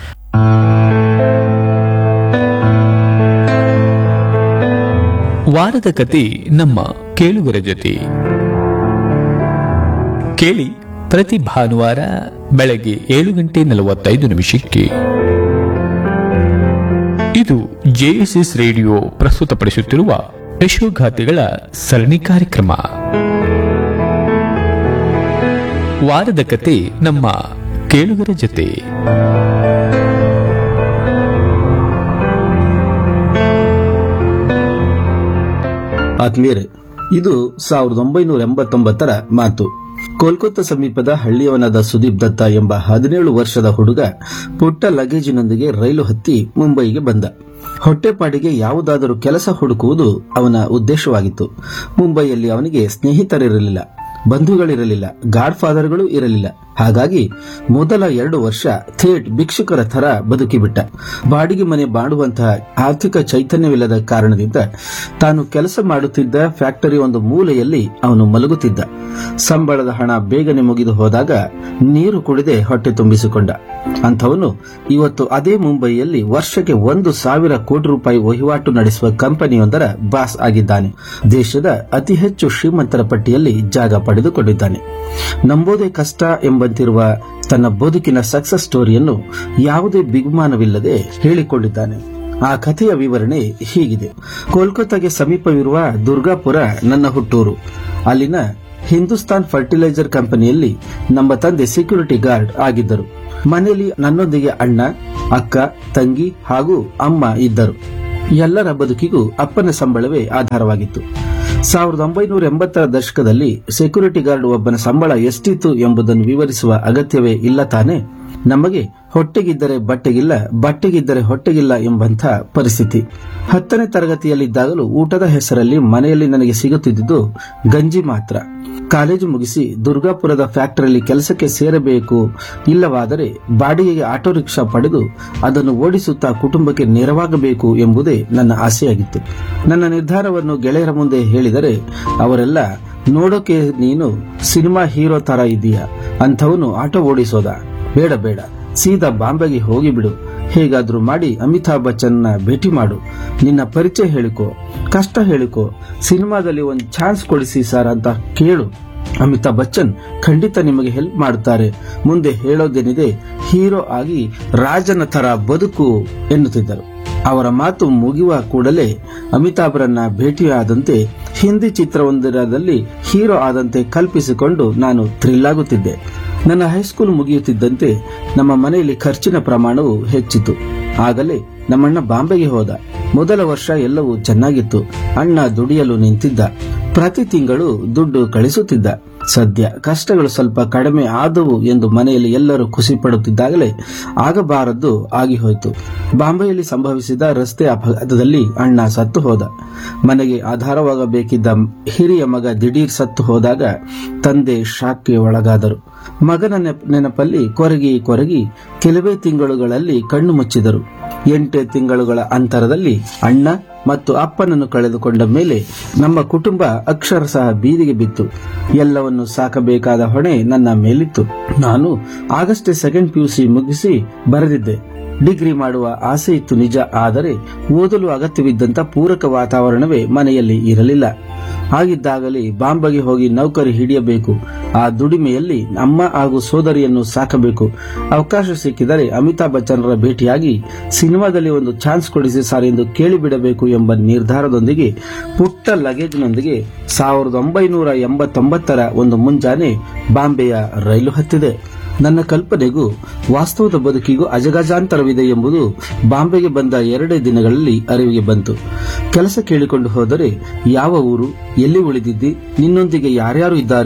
ವಾರದ ಕತೆ ನಮ್ಮ ಕೇಳುಗರ ಜೊತೆ ಕೇಳಿ ಪ್ರತಿ ಭಾನುವಾರ ಬೆಳಗ್ಗೆ ಏಳು ಗಂಟೆ ನಲವತ್ತೈದು ನಿಮಿಷಕ್ಕೆ ಇದು ಜೆಎಸ್ಎಸ್ ರೇಡಿಯೋ ಪ್ರಸ್ತುತಪಡಿಸುತ್ತಿರುವ ಯಶೋಗಾಥೆಗಳ ಸರಣಿ ಕಾರ್ಯಕ್ರಮ ವಾರದ ಕತೆ ನಮ್ಮ ಕೇಳುಗರ ಜೊತೆ ಆತ್ಮೀಯರೇ ಇದು ಸಾವಿರದ ಒಂಬೈನೂರ ಎಂಬತ್ತೊಂಬತ್ತರ ಮಾತು ಕೋಲ್ಕತ್ತಾ ಸಮೀಪದ ಹಳ್ಳಿಯವನಾದ ಸುದೀಪ್ ದತ್ತ ಎಂಬ ಹದಿನೇಳು ವರ್ಷದ ಹುಡುಗ ಪುಟ್ಟ ಲಗೇಜಿನೊಂದಿಗೆ ರೈಲು ಹತ್ತಿ ಮುಂಬೈಗೆ ಬಂದ ಹೊಟ್ಟೆಪಾಡಿಗೆ ಯಾವುದಾದರೂ ಕೆಲಸ ಹುಡುಕುವುದು ಅವನ ಉದ್ದೇಶವಾಗಿತ್ತು ಮುಂಬೈಯಲ್ಲಿ ಅವನಿಗೆ ಸ್ನೇಹಿತರಿರಲಿಲ್ಲ ಬಂಧುಗಳಿರಲಿಲ್ಲ ಗಾಡ್ ಫಾದರ್ಗಳು ಇರಲಿಲ್ಲ ಹಾಗಾಗಿ ಮೊದಲ ಎರಡು ವರ್ಷ ಥೇಟ್ ಭಿಕ್ಷುಕರ ಥರ ಬದುಕಿಬಿಟ್ಟ ಬಾಡಿಗೆ ಮನೆ ಮಾಡುವಂತಹ ಆರ್ಥಿಕ ಚೈತನ್ಯವಿಲ್ಲದ ಕಾರಣದಿಂದ ತಾನು ಕೆಲಸ ಮಾಡುತ್ತಿದ್ದ ಫ್ಯಾಕ್ಟರಿ ಒಂದು ಮೂಲೆಯಲ್ಲಿ ಅವನು ಮಲಗುತ್ತಿದ್ದ ಸಂಬಳದ ಹಣ ಬೇಗನೆ ಮುಗಿದು ಹೋದಾಗ ನೀರು ಕುಡಿದೆ ಹೊಟ್ಟೆ ತುಂಬಿಸಿಕೊಂಡ ಅಂಥವನು ಇವತ್ತು ಅದೇ ಮುಂಬೈಯಲ್ಲಿ ವರ್ಷಕ್ಕೆ ಒಂದು ಸಾವಿರ ಕೋಟಿ ರೂಪಾಯಿ ವಹಿವಾಟು ನಡೆಸುವ ಕಂಪನಿಯೊಂದರ ಬಾಸ್ ಆಗಿದ್ದಾನೆ ದೇಶದ ಅತಿ ಹೆಚ್ಚು ಶ್ರೀಮಂತರ ಪಟ್ಟಿಯಲ್ಲಿ ಜಾಗ ಪಡೆದುಕೊಂಡಿದ್ದಾನೆ ನಂಬೋದೇ ಕಷ್ಟ ಎಂಬಂತಿರುವ ತನ್ನ ಬದುಕಿನ ಸಕ್ಸಸ್ ಸ್ಟೋರಿಯನ್ನು ಯಾವುದೇ ಬಿಗುಮಾನವಿಲ್ಲದೆ ಹೇಳಿಕೊಂಡಿದ್ದಾನೆ ಆ ಕಥೆಯ ವಿವರಣೆ ಹೀಗಿದೆ ಕೋಲ್ಕತ್ತಾಗೆ ಸಮೀಪವಿರುವ ದುರ್ಗಾಪುರ ನನ್ನ ಹುಟ್ಟೂರು ಅಲ್ಲಿನ ಹಿಂದೂಸ್ತಾನ್ ಫರ್ಟಿಲೈಸರ್ ಕಂಪನಿಯಲ್ಲಿ ನಮ್ಮ ತಂದೆ ಸೆಕ್ಯೂರಿಟಿ ಗಾರ್ಡ್ ಆಗಿದ್ದರು ಮನೆಯಲ್ಲಿ ನನ್ನೊಂದಿಗೆ ಅಣ್ಣ ಅಕ್ಕ ತಂಗಿ ಹಾಗೂ ಅಮ್ಮ ಇದ್ದರು ಎಲ್ಲರ ಬದುಕಿಗೂ ಅಪ್ಪನ ಸಂಬಳವೇ ಆಧಾರವಾಗಿತ್ತು ಸಾವಿರದ ಒಂಬೈನೂರ ಎಂಬತ್ತರ ದಶಕದಲ್ಲಿ ಸೆಕ್ಯೂರಿಟಿ ಗಾರ್ಡ್ ಒಬ್ಬನ ಸಂಬಳ ಎಷ್ಟಿತ್ತು ಎಂಬುದನ್ನು ವಿವರಿಸುವ ಅಗತ್ಯವೇ ಇಲ್ಲ ತಾನೆ ನಮಗೆ ಹೊಟ್ಟೆಗಿದ್ದರೆ ಬಟ್ಟೆಗಿಲ್ಲ ಬಟ್ಟೆಗಿದ್ದರೆ ಹೊಟ್ಟೆಗಿಲ್ಲ ಎಂಬಂಥ ಪರಿಸ್ಥಿತಿ ಹತ್ತನೇ ತರಗತಿಯಲ್ಲಿದ್ದಾಗಲೂ ಊಟದ ಹೆಸರಲ್ಲಿ ಮನೆಯಲ್ಲಿ ನನಗೆ ಸಿಗುತ್ತಿದ್ದುದು ಗಂಜಿ ಮಾತ್ರ ಕಾಲೇಜು ಮುಗಿಸಿ ದುರ್ಗಾಪುರದ ಫ್ಯಾಕ್ಟರಿಯಲ್ಲಿ ಕೆಲಸಕ್ಕೆ ಸೇರಬೇಕು ಇಲ್ಲವಾದರೆ ಬಾಡಿಗೆಗೆ ಆಟೋ ರಿಕ್ಷಾ ಪಡೆದು ಅದನ್ನು ಓಡಿಸುತ್ತಾ ಕುಟುಂಬಕ್ಕೆ ನೆರವಾಗಬೇಕು ಎಂಬುದೇ ನನ್ನ ಆಸೆಯಾಗಿತ್ತು ನನ್ನ ನಿರ್ಧಾರವನ್ನು ಗೆಳೆಯರ ಮುಂದೆ ಹೇಳಿದರೆ ಅವರೆಲ್ಲ ನೋಡೋಕೆ ನೀನು ಸಿನಿಮಾ ಹೀರೋ ತರ ಇದೀಯಾ ಅಂಥವನು ಆಟೋ ಓಡಿಸೋದ ಬೇಡ ಬೇಡ ಸೀದಾ ಬಾಂಬೆಗೆ ಹೋಗಿಬಿಡು ಹೇಗಾದ್ರೂ ಮಾಡಿ ಅಮಿತಾಬ್ ಬಚ್ಚನ್ನ ಭೇಟಿ ಮಾಡು ನಿನ್ನ ಪರಿಚಯ ಹೇಳಿಕೋ ಕಷ್ಟ ಹೇಳಿಕೋ ಸಿನಿಮಾದಲ್ಲಿ ಒಂದು ಚಾನ್ಸ್ ಕೊಡಿಸಿ ಸರ್ ಅಂತ ಕೇಳು ಅಮಿತಾಬ್ ಬಚ್ಚನ್ ಖಂಡಿತ ನಿಮಗೆ ಹೆಲ್ಪ್ ಮಾಡುತ್ತಾರೆ ಮುಂದೆ ಹೇಳೋದೇನಿದೆ ಹೀರೋ ಆಗಿ ರಾಜನ ತರ ಬದುಕು ಎನ್ನುತ್ತಿದ್ದರು ಅವರ ಮಾತು ಮುಗಿಯುವ ಕೂಡಲೇ ಅಮಿತಾಬ್ರನ್ನ ಭೇಟಿಯಾದಂತೆ ಹಿಂದಿ ಚಿತ್ರವೊಂದರಲ್ಲಿ ಹೀರೋ ಆದಂತೆ ಕಲ್ಪಿಸಿಕೊಂಡು ನಾನು ಥ್ರಿಲ್ ಆಗುತ್ತಿದ್ದೆ ನನ್ನ ಹೈಸ್ಕೂಲ್ ಮುಗಿಯುತ್ತಿದ್ದಂತೆ ನಮ್ಮ ಮನೆಯಲ್ಲಿ ಖರ್ಚಿನ ಪ್ರಮಾಣವು ಹೆಚ್ಚಿತು ಆಗಲೇ ನಮ್ಮಣ್ಣ ಬಾಂಬೆಗೆ ಹೋದ ಮೊದಲ ವರ್ಷ ಎಲ್ಲವೂ ಚೆನ್ನಾಗಿತ್ತು ಅಣ್ಣ ದುಡಿಯಲು ನಿಂತಿದ್ದ ಪ್ರತಿ ತಿಂಗಳು ದುಡ್ಡು ಕಳಿಸುತ್ತಿದ್ದ ಸದ್ಯ ಕಷ್ಟಗಳು ಸ್ವಲ್ಪ ಕಡಿಮೆ ಆದವು ಎಂದು ಮನೆಯಲ್ಲಿ ಎಲ್ಲರೂ ಖುಷಿ ಪಡುತ್ತಿದ್ದಾಗಲೇ ಆಗಬಾರದ್ದು ಆಗಿ ಹೋಯಿತು ಬಾಂಬೆಯಲ್ಲಿ ಸಂಭವಿಸಿದ ರಸ್ತೆ ಅಪಘಾತದಲ್ಲಿ ಅಣ್ಣ ಸತ್ತು ಹೋದ ಮನೆಗೆ ಆಧಾರವಾಗಬೇಕಿದ್ದ ಹಿರಿಯ ಮಗ ದಿಢೀರ್ ಸತ್ತು ಹೋದಾಗ ತಂದೆ ಶಾಕ್ಗೆ ಒಳಗಾದರು ಮಗನ ನೆಪ- ನೆನಪಲ್ಲಿ ಕೊರಗಿ ಕೊರಗಿ ಕೆಲವೇ ತಿಂಗಳುಗಳಲ್ಲಿ ಕಣ್ಣು ಮುಚ್ಚಿದರು ಎಂಟೇ ತಿಂಗಳುಗಳ ಅಂತರದಲ್ಲಿ ಅಣ್ಣ ಮತ್ತು ಅಪ್ಪನನ್ನು ಕಳೆದುಕೊಂಡ ಮೇಲೆ ನಮ್ಮ ಕುಟುಂಬ ಅಕ್ಷರಶಃ ಬೀದಿಗೆ ಬಿತ್ತು ಎಲ್ಲವನ್ನು ಸಾಕಬೇಕಾದ ಹೊಣೆ ನನ್ನ ಮೇಲಿತ್ತು ನಾನು ಆಗಸ್ಟ್ ಸೆಕೆಂಡ್ ಪಿಯುಸಿ ಮುಗಿಸಿ ಬರೆದಿದ್ದೆ ಡಿಗ್ರಿ ಮಾಡುವ ಆಸೆ ಇತ್ತು ನಿಜ ಆದರೆ ಓದಲು ಅಗತ್ಯವಿದ್ದಂತ ಪೂರಕ ವಾತಾವರಣವೇ ಮನೆಯಲ್ಲಿ ಇರಲಿಲ್ಲ ಹಾಗಿದ್ದಾಗಲೇ ಬಾಂಬೆಗೆ ಹೋಗಿ ನೌಕರಿ ಹಿಡಿಯಬೇಕು ಆ ದುಡಿಮೆಯಲ್ಲಿ ಅಮ್ಮ ಹಾಗೂ ಸೋದರಿಯನ್ನು ಸಾಕಬೇಕು ಅವಕಾಶ ಸಿಕ್ಕಿದರೆ ಅಮಿತಾಬ್ ಬಚ್ಚನ್ರ ಭೇಟಿಯಾಗಿ ಸಿನಿಮಾದಲ್ಲಿ ಒಂದು ಚಾನ್ಸ್ ಕೊಡಿಸಿ ಸರ್ ಎಂದು ಕೇಳಿಬಿಡಬೇಕು ಎಂಬ ನಿರ್ಧಾರದೊಂದಿಗೆ ಪುಟ್ಟ ಲಗೇಜ್ನೊಂದಿಗೆ ಸಾವಿರದ ಒಂಬೈನೂರ ಎಂಬತ್ತೊಂಬತ್ತರ ಒಂದು ಮುಂಜಾನೆ ಬಾಂಬೆಯ ರೈಲು ಹತ್ತಿದೆ ನನ್ನ ಕಲ್ಪನೆಗೂ ವಾಸ್ತವದ ಬದುಕಿಗೂ ಅಜಗಜಾಂತರವಿದೆ ಎಂಬುದು ಬಾಂಬೆಗೆ ಬಂದ ಎರಡೇ ದಿನಗಳಲ್ಲಿ ಅರಿವಿಗೆ ಬಂತು ಕೆಲಸ ಕೇಳಿಕೊಂಡು ಹೋದರೆ ಯಾವ ಊರು ಎಲ್ಲಿ ಉಳಿದಿದ್ದಿ ನಿನ್ನೊಂದಿಗೆ ಯಾರ್ಯಾರು ಇದ್ದಾರೆ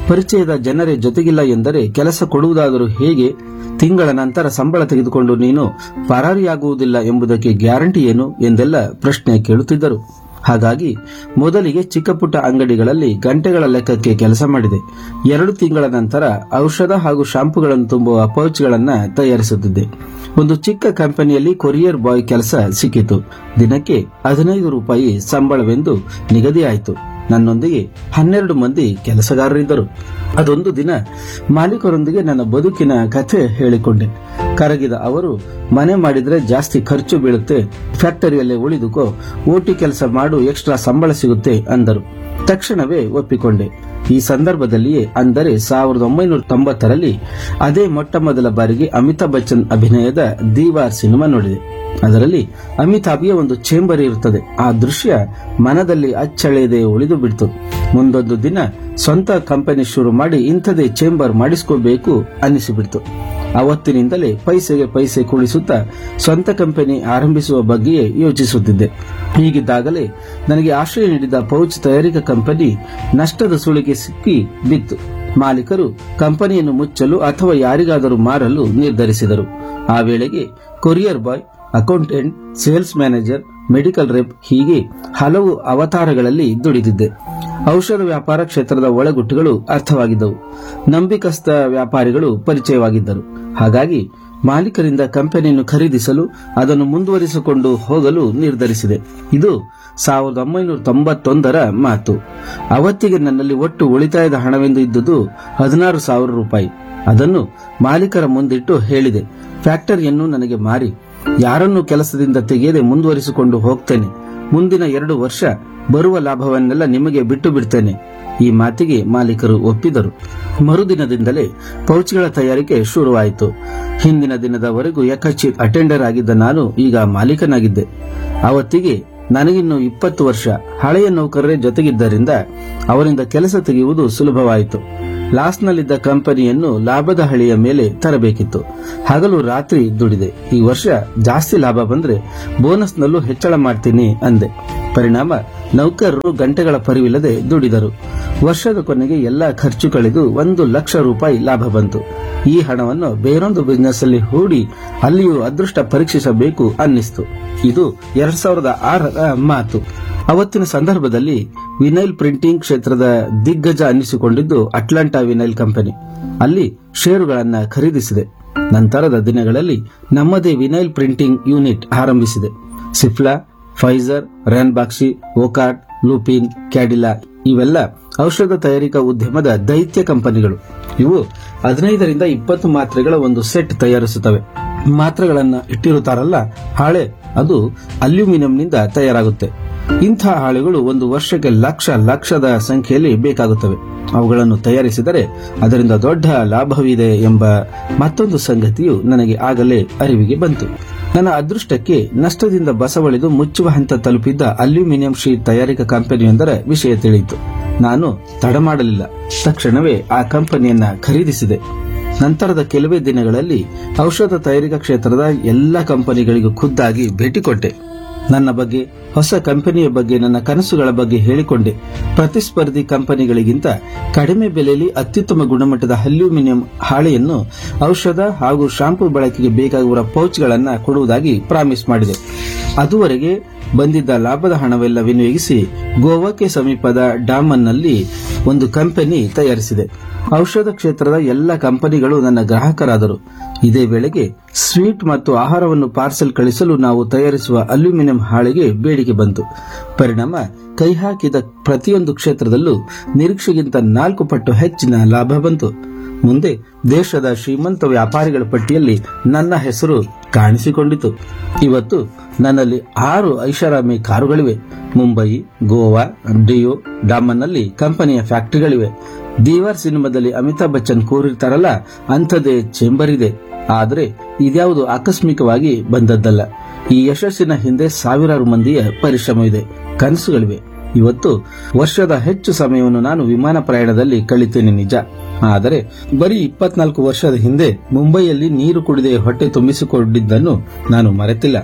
ಪರಿಚಯದ ಜನರೇ ಜೊತೆಗಿಲ್ಲ ಎಂದರೆ ಕೆಲಸ ಕೊಡುವುದಾದರೂ ಹೇಗೆ ತಿಂಗಳ ನಂತರ ಸಂಬಳ ತೆಗೆದುಕೊಂಡು ನೀನು ಪರಾರಿಯಾಗುವುದಿಲ್ಲ ಎಂಬುದಕ್ಕೆ ಗ್ಯಾರಂಟಿ ಏನು ಎಂದೆಲ್ಲ ಪ್ರಶ್ನೆ ಕೇಳುತ್ತಿದ್ದರು ಹಾಗಾಗಿ ಮೊದಲಿಗೆ ಚಿಕ್ಕ ಪುಟ್ಟ ಅಂಗಡಿಗಳಲ್ಲಿ ಗಂಟೆಗಳ ಲೆಕ್ಕಕ್ಕೆ ಕೆಲಸ ಮಾಡಿದೆ ಎರಡು ತಿಂಗಳ ನಂತರ ಔಷಧ ಹಾಗೂ ಶಾಂಪುಗಳನ್ನು ತುಂಬುವ ಪೌಚ್ಗಳನ್ನು ತಯಾರಿಸುತ್ತಿದ್ದೆ ಒಂದು ಚಿಕ್ಕ ಕಂಪನಿಯಲ್ಲಿ ಕೊರಿಯರ್ ಬಾಯ್ ಕೆಲಸ ಸಿಕ್ಕಿತು ದಿನಕ್ಕೆ ಹದಿನೈದು ರೂಪಾಯಿ ಸಂಬಳವೆಂದು ನಿಗದಿಯಾಯಿತು ನನ್ನೊಂದಿಗೆ ಹನ್ನೆರಡು ಮಂದಿ ಕೆಲಸಗಾರರಿದ್ದರು ಅದೊಂದು ದಿನ ಮಾಲೀಕರೊಂದಿಗೆ ನನ್ನ ಬದುಕಿನ ಕಥೆ ಹೇಳಿಕೊಂಡೆ ಕರಗಿದ ಅವರು ಮನೆ ಮಾಡಿದ್ರೆ ಜಾಸ್ತಿ ಖರ್ಚು ಬೀಳುತ್ತೆ ಫ್ಯಾಕ್ಟರಿಯಲ್ಲೇ ಉಳಿದುಕೋ ಓಟಿ ಕೆಲಸ ಮಾಡು ಎಕ್ಸ್ಟ್ರಾ ಸಂಬಳ ಸಿಗುತ್ತೆ ಅಂದರು ತಕ್ಷಣವೇ ಒಪ್ಪಿಕೊಂಡೆ ಈ ಸಂದರ್ಭದಲ್ಲಿಯೇ ಅಂದರೆ ಸಾವಿರದ ಒಂಬೈನೂರ ತೊಂಬತ್ತರಲ್ಲಿ ಅದೇ ಮೊಟ್ಟ ಮೊದಲ ಬಾರಿಗೆ ಅಮಿತಾಬ್ ಬಚ್ಚನ್ ಅಭಿನಯದ ದೀವಾರ್ ಸಿನಿಮಾ ನೋಡಿದೆ ಅದರಲ್ಲಿ ಅಮಿತಾಬ್ಗೆ ಒಂದು ಚೇಂಬರ್ ಇರುತ್ತದೆ ಆ ದೃಶ್ಯ ಮನದಲ್ಲಿ ಅಚ್ಚಳೆಯದೆ ಉಳಿದು ಬಿಡ್ತು ಮುಂದೊಂದು ದಿನ ಸ್ವಂತ ಕಂಪನಿ ಶುರು ಮಾಡಿ ಇಂಥದೇ ಚೇಂಬರ್ ಮಾಡಿಸ್ಕೋಬೇಕು ಅನ್ನಿಸಿಬಿಡ್ತು ಅವತ್ತಿನಿಂದಲೇ ಪೈಸೆಗೆ ಪೈಸೆ ಕುಳಿಸುತ್ತಾ ಸ್ವಂತ ಕಂಪನಿ ಆರಂಭಿಸುವ ಬಗ್ಗೆಯೇ ಯೋಚಿಸುತ್ತಿದ್ದೆ ಹೀಗಿದ್ದಾಗಲೇ ನನಗೆ ಆಶ್ರಯ ನೀಡಿದ ಪೌಚ್ ತಯಾರಿಕಾ ಕಂಪನಿ ನಷ್ಟದ ಸುಳಿಗೆ ಸಿಕ್ಕಿ ಬಿತ್ತು ಮಾಲೀಕರು ಕಂಪನಿಯನ್ನು ಮುಚ್ಚಲು ಅಥವಾ ಯಾರಿಗಾದರೂ ಮಾರಲು ನಿರ್ಧರಿಸಿದರು ಆ ವೇಳೆಗೆ courier boy accountant sales manager medical rep ಹೀಗೆ ಹಲವು ಅವತಾರಗಳಲ್ಲಿ ದುಡಿದಿದ್ದೆ ಔಷಧ ವ್ಯಾಪಾರ ಕ್ಷೇತ್ರದ ಒಳಗುಟ್ಟುಗಳು ಅರ್ಥವಾಗಿದ್ದವು ನಂಬಿಕಸ್ಥ ವ್ಯಾಪಾರಿಗಳು ಪರಿಚಯವಾಗಿದ್ದರು ಹಾಗಾಗಿ ಮಾಲೀಕರಿಂದ ಕಂಪನಿಯನ್ನು ಖರೀದಿಸಲು ಅದನ್ನು ಮುಂದುವರಿಸಿಕೊಂಡು ಹೋಗಲು ನಿರ್ಧರಿಸಿದೆ ಇದು ಸಾವಿರದ ಒಂಬೈನೂರ ತೊಂಬತ್ತೊಂದರ ಮಾತು ಅವತ್ತಿಗೆ ನನ್ನಲ್ಲಿ ಒಟ್ಟು ಉಳಿತಾಯದ ಹಣವೆಂದು ಇದ್ದುದು ಹದಿನಾರು ಸಾವಿರ ರೂಪಾಯಿ ಅದನ್ನು ಮಾಲೀಕರ ಮುಂದಿಟ್ಟು ಹೇಳಿದೆ ಫ್ಯಾಕ್ಟರಿಯನ್ನು ನನಗೆ ಮಾರಿ ಯಾರನ್ನು ಕೆಲಸದಿಂದ ತೆಗೆಯದೆ ಮುಂದುವರಿಸಿಕೊಂಡು ಹೋಗ್ತೇನೆ ಮುಂದಿನ ಎರಡು ವರ್ಷ ಬರುವ ಲಾಭವನ್ನೆಲ್ಲ ನಿಮಗೆ ಬಿಟ್ಟು ಬಿಡ್ತೇನೆ ಈ ಮಾತಿಗೆ ಮಾಲೀಕರು ಒಪ್ಪಿದರು ಮರುದಿನದಿಂದಲೇ ಪೌಚ್ಗಳ ತಯಾರಿಕೆ ಶುರುವಾಯಿತು ಹಿಂದಿನ ದಿನದವರೆಗೂ ಯಕಚಿ ಅಟೆಂಡರ್ ಆಗಿದ್ದ ನಾನು ಈಗ ಮಾಲೀಕನಾಗಿದ್ದೆ ಅವತ್ತಿಗೆ ನನಗಿನ್ನು ಇಪ್ಪತ್ತು ವರ್ಷ ಹಳೆಯ ನೌಕರರೇ ಜೊತೆಗಿದ್ದರಿಂದ ಅವರಿಂದ ಕೆಲಸ ತೆಗೆಯುವುದು ಸುಲಭವಾಯಿತು ಲಾಸ್ನಲ್ಲಿದ್ದ ಕಂಪನಿಯನ್ನು ಲಾಭದ ಹಳಿಯ ಮೇಲೆ ತರಬೇಕಿತ್ತು ಹಗಲು ರಾತ್ರಿ ದುಡಿದೆ ಈ ವರ್ಷ ಜಾಸ್ತಿ ಲಾಭ ಬಂದ್ರೆ ಬೋನಸ್ನಲ್ಲೂ ಹೆಚ್ಚಳ ಮಾಡ್ತೀನಿ ಅಂದೆ ಪರಿಣಾಮ ನೌಕರರು ಗಂಟೆಗಳ ಪರಿವಿಲ್ಲದೆ ದುಡಿದರು ವರ್ಷದ ಕೊನೆಗೆ ಎಲ್ಲಾ ಖರ್ಚು ಕಳೆದು ಒಂದು ಲಕ್ಷ ರೂಪಾಯಿ ಲಾಭ ಬಂತು ಈ ಹಣವನ್ನು ಬೇರೊಂದು ಬಿಸ್ನೆಸ್ ಅಲ್ಲಿ ಹೂಡಿ ಅಲ್ಲಿಯೂ ಅದೃಷ್ಟ ಪರೀಕ್ಷಿಸಬೇಕು ಅನ್ನಿಸ್ತು ಇದು ಎರಡ್ ಸಾವಿರದ ಆರರ ಮಾತು ಅವತ್ತಿನ ಸಂದರ್ಭದಲ್ಲಿ ವಿನೈಲ್ ಪ್ರಿಂಟಿಂಗ್ ಕ್ಷೇತ್ರದ ದಿಗ್ಗಜ ಅನ್ನಿಸಿಕೊಂಡಿದ್ದು ಅಟ್ಲಾಂಟಾ ವಿನೈಲ್ ಕಂಪನಿ ಅಲ್ಲಿ ಷೇರುಗಳನ್ನ ಖರೀದಿಸಿದೆ ನಂತರದ ದಿನಗಳಲ್ಲಿ ನಮ್ಮದೇ ವಿನೈಲ್ ಪ್ರಿಂಟಿಂಗ್ ಯೂನಿಟ್ ಆರಂಭಿಸಿದೆ ಸಿಫ್ಲಾ ಫೈಜರ್ ರ್ಯಾನ್ಬಾಕ್ಸಿ ಓಕಾರ್ಟ್ ಲೂಪಿನ್ ಕ್ಯಾಡಿಲಾ ಇವೆಲ್ಲ ಔಷಧ ತಯಾರಿಕಾ ಉದ್ಯಮದ ದೈತ್ಯ ಕಂಪನಿಗಳು ಇವು ಹದಿನೈದರಿಂದ ಇಪ್ಪತ್ತು ಮಾತ್ರೆಗಳ ಒಂದು ಸೆಟ್ ತಯಾರಿಸುತ್ತವೆ ಮಾತ್ರೆಗಳನ್ನ ಇಟ್ಟಿರುತ್ತಾರಲ್ಲ ಹಾಳೆ ಅದು ಅಲ್ಯೂಮಿನಿಯಂನಿಂದ ತಯಾರಾಗುತ್ತೆ ಇಂಥ ಹಾಳೆಗಳು ಒಂದು ವರ್ಷಕ್ಕೆ ಲಕ್ಷ ಲಕ್ಷದ ಸಂಖ್ಯೆಯಲ್ಲಿ ಬೇಕಾಗುತ್ತವೆ ಅವುಗಳನ್ನು ತಯಾರಿಸಿದರೆ ಅದರಿಂದ ದೊಡ್ಡ ಲಾಭವಿದೆ ಎಂಬ ಮತ್ತೊಂದು ಸಂಗತಿಯು ನನಗೆ ಆಗಲೇ ಅರಿವಿಗೆ ಬಂತು ನನ್ನ ಅದೃಷ್ಟಕ್ಕೆ ನಷ್ಟದಿಂದ ಬಸವಳಿದು ಮುಚ್ಚುವ ಹಂತ ತಲುಪಿದ್ದ ಅಲ್ಯೂಮಿನಿಯಂ ಶೀಟ್ ತಯಾರಿಕಾ ಕಂಪನಿಯೊಂದರ ವಿಷಯ ತಿಳಿಯಿತು ನಾನು ತಡ ಮಾಡಲಿಲ್ಲ ತಕ್ಷಣವೇ ಆ ಕಂಪನಿಯನ್ನ ಖರೀದಿಸಿದೆ ನಂತರದ ಕೆಲವೇ ದಿನಗಳಲ್ಲಿ ಔಷಧ ತಯಾರಿಕಾ ಕ್ಷೇತ್ರದ ಎಲ್ಲ ಕಂಪನಿಗಳಿಗೂ ಖುದ್ದಾಗಿ ಭೇಟಿ ಕೊಟ್ಟೆ ನನ್ನ ಬಗ್ಗೆ ಹೊಸ ಕಂಪನಿಯ ಬಗ್ಗೆ ನನ್ನ ಕನಸುಗಳ ಬಗ್ಗೆ ಹೇಳಿಕೊಂಡೆ ಪ್ರತಿಸ್ಪರ್ಧಿ ಕಂಪನಿಗಳಿಗಿಂತ ಕಡಿಮೆ ಬೆಲೆಯಲ್ಲಿ ಅತ್ಯುತ್ತಮ ಗುಣಮಟ್ಟದ ಅಲ್ಯೂಮಿನಿಯಂ ಹಾಳೆಯನ್ನು ಔಷಧ ಹಾಗೂ ಶಾಂಪೂ ಬಳಕೆಗೆ ಬೇಕಾಗುವ ಪೌಚ್ಗಳನ್ನು ಕೊಡುವುದಾಗಿ ಪ್ರಾಮಿಸ್ ಮಾಡಿದೆ ಅದುವರೆಗೆ ಬಂದಿದ್ದ ಲಾಭದ ಹಣವೆಲ್ಲ ವಿನಿಯೋಗಿಸಿ ಗೋವಾಕ್ಕೆ ಸಮೀಪದ ಡಾಮನ್ನಲ್ಲಿ ಒಂದು ಕಂಪನಿ ತಯಾರಿಸಿದೆ ಔಷಧ ಕ್ಷೇತ್ರದ ಎಲ್ಲ ಕಂಪನಿಗಳು ನನ್ನ ಗ್ರಾಹಕರಾದರು ಇದೇ ವೇಳೆಗೆ ಸ್ವೀಟ್ ಮತ್ತು ಆಹಾರವನ್ನು ಪಾರ್ಸೆಲ್ ಕಳಿಸಲು ನಾವು ತಯಾರಿಸುವ ಅಲ್ಯೂಮಿನಿಯಂ ಹಾಳೆಗೆ ಬೇಡಿಕೆ ಬಂತು ಪರಿಣಾಮ ಕೈ ಹಾಕಿದ ಪ್ರತಿಯೊಂದು ಕ್ಷೇತ್ರದಲ್ಲೂ ನಿರೀಕ್ಷೆಗಿಂತ ನಾಲ್ಕು ಪಟ್ಟು ಹೆಚ್ಚಿನ ಲಾಭ ಬಂತು ಮುಂದೆ ದೇಶದ ಶ್ರೀಮಂತ ವ್ಯಾಪಾರಿಗಳ ಪಟ್ಟಿಯಲ್ಲಿ ನನ್ನ ಹೆಸರು ಕಾಣಿಸಿಕೊಂಡಿತು ಇವತ್ತು ನನ್ನಲ್ಲಿ ಆರು ಐಷಾರಾಮಿ ಕಾರುಗಳಿವೆ ಮುಂಬೈ ಗೋವಾ ಡಿಯೋ ಡಾಮನ್ನಲ್ಲಿ ಕಂಪನಿಯ ಫ್ಯಾಕ್ಟರಿಗಳಿವೆ ದೀವಾರ್ ಸಿನಿಮಾದಲ್ಲಿ ಅಮಿತಾಬ್ ಬಚ್ಚನ್ ಕೂರಿರ್ತಾರಲ್ಲ ಅಂಥದ್ದೇ ಚೇಂಬರ್ ಇದೆ ಆದರೆ ಇದ್ಯಾವುದು ಆಕಸ್ಮಿಕವಾಗಿ ಬಂದದ್ದಲ್ಲ ಈ ಯಶಸ್ಸಿನ ಹಿಂದೆ ಸಾವಿರಾರು ಮಂದಿಯ ಪರಿಶ್ರಮವಿದೆ ಕನಸುಗಳಿವೆ ಇವತ್ತು ವರ್ಷದ ಹೆಚ್ಚು ಸಮಯವನ್ನು ನಾನು ವಿಮಾನ ಪ್ರಯಾಣದಲ್ಲಿ ಕಳಿತೇನೆ ನಿಜ ಆದರೆ ಬರೀ ಇಪ್ಪತ್ನಾಲ್ಕು ವರ್ಷದ ಹಿಂದೆ ಮುಂಬೈಯಲ್ಲಿ ನೀರು ಕುಡಿದೆ ಹೊಟ್ಟೆ ತುಂಬಿಸಿಕೊಂಡಿದ್ದನ್ನು ನಾನು ಮರೆತಿಲ್ಲ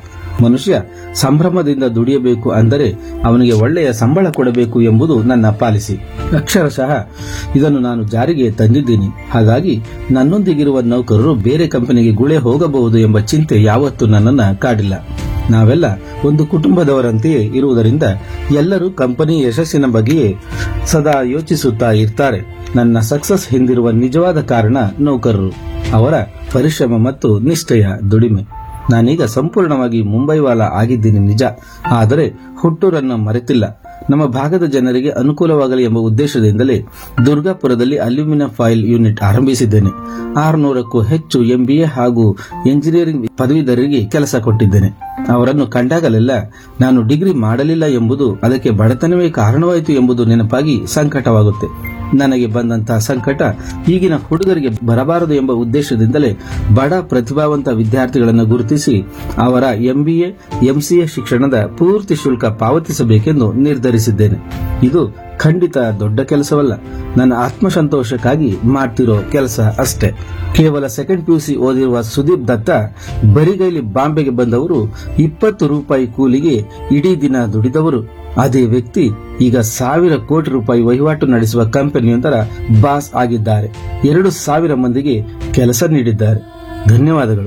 ಮನುಷ್ಯ ಸಂಭ್ರಮದಿಂದ ದುಡಿಯಬೇಕು ಅಂದರೆ ಅವನಿಗೆ ಒಳ್ಳೆಯ ಸಂಬಳ ಕೊಡಬೇಕು ಎಂಬುದು ನನ್ನ ಪಾಲಿಸಿ ಅಕ್ಷರಶಃ ಇದನ್ನು ನಾನು ಜಾರಿಗೆ ತಂದಿದ್ದೀನಿ ಹಾಗಾಗಿ ನನ್ನೊಂದಿಗಿರುವ ನೌಕರರು ಬೇರೆ ಕಂಪನಿಗೆ ಗುಳೆ ಹೋಗಬಹುದು ಎಂಬ ಚಿಂತೆ ಯಾವತ್ತೂ ನನ್ನನ್ನ ಕಾಡಿಲ್ಲ ನಾವೆಲ್ಲ ಒಂದು ಕುಟುಂಬದವರಂತೆಯೇ ಇರುವುದರಿಂದ ಎಲ್ಲರೂ ಕಂಪನಿ ಯಶಸ್ಸಿನ ಬಗ್ಗೆಯೇ ಸದಾ ಯೋಚಿಸುತ್ತಾ ಇರ್ತಾರೆ ನನ್ನ ಸಕ್ಸಸ್ ಹಿಂದಿರುವ ನಿಜವಾದ ಕಾರಣ ನೌಕರರು ಅವರ ಪರಿಶ್ರಮ ಮತ್ತು ನಿಷ್ಠೆಯ ದುಡಿಮೆ ನಾನೀಗ ಸಂಪೂರ್ಣವಾಗಿ ಮುಂಬೈವಾಲ ಆಗಿದ್ದೀನಿ ನಿಜ ಆದರೆ ಹುಟ್ಟೂರನ್ನು ಮರೆತಿಲ್ಲ ನಮ್ಮ ಭಾಗದ ಜನರಿಗೆ ಅನುಕೂಲವಾಗಲಿ ಎಂಬ ಉದ್ದೇಶದಿಂದಲೇ ದುರ್ಗಾಪುರದಲ್ಲಿ ಅಲ್ಯೂಮಿನಿಯಂ ಫಾಯಿಲ್ ಯೂನಿಟ್ ಆರಂಭಿಸಿದ್ದೇನೆ ಆರುನೂರಕ್ಕೂ ಹೆಚ್ಚು ಎಂಬಿಎ ಹಾಗೂ ಎಂಜಿನಿಯರಿಂಗ್ ಪದವೀಧರರಿಗೆ ಕೆಲಸ ಕೊಟ್ಟಿದ್ದೇನೆ ಅವರನ್ನು ಕಂಡಾಗಲೆಲ್ಲ ನಾನು ಡಿಗ್ರಿ ಮಾಡಲಿಲ್ಲ ಎಂಬುದು ಅದಕ್ಕೆ ಬಡತನವೇ ಕಾರಣವಾಯಿತು ಎಂಬುದು ನೆನಪಾಗಿ ಸಂಕಟವಾಗುತ್ತೆ ನನಗೆ ಬಂದಂತಹ ಸಂಕಟ ಈಗಿನ ಹುಡುಗರಿಗೆ ಬರಬಾರದು ಎಂಬ ಉದ್ದೇಶದಿಂದಲೇ ಬಡ ಪ್ರತಿಭಾವಂತ ವಿದ್ಯಾರ್ಥಿಗಳನ್ನು ಗುರುತಿಸಿ ಅವರ ಎಂಬಿಎ ಎಂಸಿಎ ಶಿಕ್ಷಣದ ಪೂರ್ತಿ ಶುಲ್ಕ ಪಾವತಿಸಬೇಕೆಂದು ನಿರ್ಧರಿಸಿದ್ದೇನೆ ಇದು ಖಂಡಿತ ದೊಡ್ಡ ಕೆಲಸವಲ್ಲ ನನ್ನ ಆತ್ಮಸಂತೋಷಕ್ಕಾಗಿ ಮಾಡ್ತಿರೋ ಕೆಲಸ ಅಷ್ಟೇ ಕೇವಲ ಸೆಕೆಂಡ್ ಪಿಯುಸಿ ಓದಿರುವ ಸುದೀಪ್ ದತ್ತ ಬರಿಗೈಲಿ ಬಾಂಬೆಗೆ ಬಂದವರು ಇಪ್ಪತ್ತು ರೂಪಾಯಿ ಕೂಲಿಗೆ ಇಡೀ ದಿನ ದುಡಿದವರು ಅದೇ ವ್ಯಕ್ತಿ ಈಗ ಸಾವಿರ ಕೋಟಿ ರೂಪಾಯಿ ವಹಿವಾಟು ನಡೆಸುವ ಕಂಪನಿಯೊಂದರ ಬಾಸ್ ಆಗಿದ್ದಾರೆ ಎರಡು ಸಾವಿರ ಮಂದಿಗೆ ಕೆಲಸ ನೀಡಿದ್ದಾರೆ ಧನ್ಯವಾದಗಳು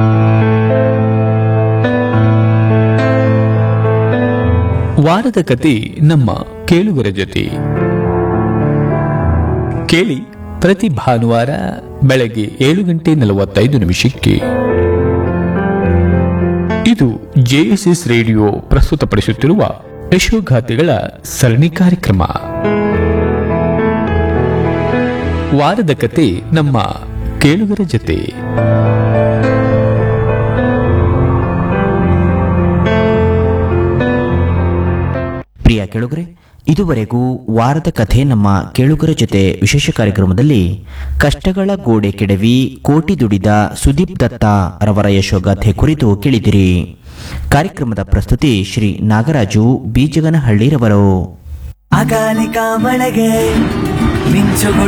ವಾರದ ಕತೆ ನಮ್ಮ ಕೇಳುಗರ ಜೊತೆ ಕೇಳಿ ಪ್ರತಿ ಭಾನುವಾರ ಬೆಳಗ್ಗೆ ಏಳು ಗಂಟೆ ನಲವತ್ತೈದು ನಿಮಿಷಕ್ಕೆ ಇದು ಜೆಎಸ್ಎಸ್ ರೇಡಿಯೋ ಪ್ರಸ್ತುತಪಡಿಸುತ್ತಿರುವ ಯಶೋಗಾಥೆಗಳ ಸರಣಿ ಕಾರ್ಯಕ್ರಮ ವಾರದ ಕತೆ ನಮ್ಮ ಕೇಳುಗರ ಜೊತೆ ಪ್ರಿಯ ಕೇಳುಗರೆ ಇದುವರೆಗೂ ವಾರದ ಕಥೆ ನಮ್ಮ ಕೇಳುಗರ ಜೊತೆ ವಿಶೇಷ ಕಾರ್ಯಕ್ರಮದಲ್ಲಿ ಕಷ್ಟಗಳ ಗೋಡೆ ಕೆಡವಿ ಕೋಟಿ ದುಡಿದ ಸುದೀಪ್ ದತ್ತ ರವರ ಯಶೋಗಾಥೆ ಕುರಿತು ಕೇಳಿದಿರಿ ಕಾರ್ಯಕ್ರಮದ ಪ್ರಸ್ತುತಿ ಶ್ರೀ ನಾಗರಾಜು ಬೀಜಗನಹಳ್ಳಿರವರು ಅಕಾಲಿಕ ಮಳೆಗೆ ಮಿಂಚುಗಳು